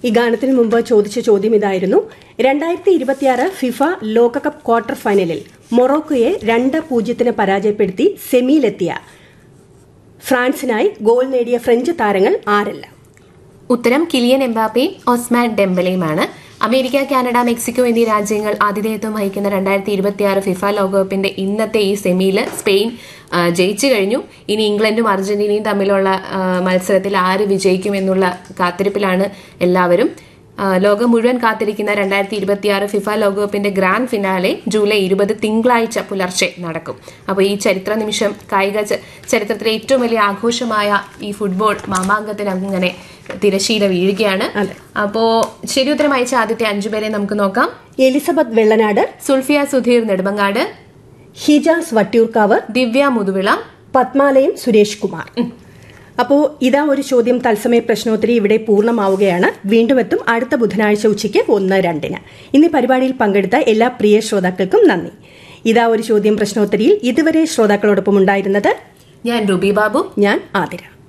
ഈ ഗാനത്തിന് മുമ്പ് ചോദിച്ച ചോദ്യം ഇതായിരുന്നു രണ്ടായിരത്തി ഇരുപത്തിയാറ് ഫിഫ ലോകകപ്പ് ക്വാർട്ടർ ഫൈനലിൽ മൊറോക്കോയെ രണ്ട് പൂജ്യത്തിന് പരാജയപ്പെടുത്തി സെമിയിലെത്തിയ ഫ്രാൻസിനായി ഗോൾ നേടിയ ഫ്രഞ്ച് താരങ്ങൾ ആരല്ല ഉത്തരം കിലിയൻ എംബാപ്പയും ഒസ്മാൻ ഡെംബലയുമാണ് അമേരിക്ക കാനഡ മെക്സിക്കോ എന്നീ രാജ്യങ്ങൾ ആതിഥേയത്വം വഹിക്കുന്ന രണ്ടായിരത്തി ഇരുപത്തിയാറ് ഫിഫ ലോകകപ്പിന്റെ ഇന്നത്തെ ഈ സെമിയിൽ സ്പെയിൻ ആ, ജയിച്ചു കഴിഞ്ഞു ഇനി ഇംഗ്ലണ്ടും അർജന്റീനയും തമ്മിലുള്ള ആ, മത്സരത്തിൽ ആര് വിജയിക്കും എന്നുള്ള കാത്തിരിപ്പിലാണ് എല്ലാവരും ആ, ലോകം മുഴുവൻ കാത്തിരിക്കുന്ന രണ്ടായിരത്തി ഇരുപത്തിയാറ് ഫിഫ ലോകകപ്പിന്റെ ഗ്രാൻഡ് ഫിനാലെ ജൂലൈ ഇരുപത് തിങ്കളാഴ്ച പുലർച്ചെ നടക്കും അപ്പോൾ ഈ ചരിത്ര നിമിഷം കായിക ച- ചരിത്രത്തിലെ ഏറ്റവും വലിയ ആഘോഷമായ ഈ ഫുട്ബോൾ മാമാങ്കത്തിന് അങ്ങനെ തിരശീല വീഴുകയാണ് അതെ. അപ്പോ ശരി ഉത്തരം അയച്ച ആദ്യത്തെ അഞ്ചുപേരെ നമുക്ക് നോക്കാം എലിസബത്ത് വെള്ളനാട് സുൽഫിയ സുധീർ നെടുമങ്ങാട് ഹിജാസ് വട്ടിയൂർക്കാവ് ദിവ്യ മുതുവിള പത്മാലയം സുരേഷ് കുമാർ അപ്പോ ഇതാ ഒരു ചോദ്യം തത്സമയ പ്രശ്നോത്തരി ഇവിടെ പൂർണ്ണമാവുകയാണ് വീണ്ടും എത്തും അടുത്ത ബുധനാഴ്ച ഉച്ചയ്ക്ക് ഒന്ന് രണ്ടിന് ഇന്ന് ഈ പരിപാടിയിൽ പങ്കെടുത്ത എല്ലാ പ്രിയ ശ്രോതാക്കൾക്കും നന്ദി ഇതാ ഒരു ചോദ്യം പ്രശ്നോത്തരിയിൽ ഇതുവരെ ശ്രോതാക്കളോടൊപ്പം ഉണ്ടായിരുന്നത് ഞാൻ റുബി ബാബു ഞാൻ ആതിര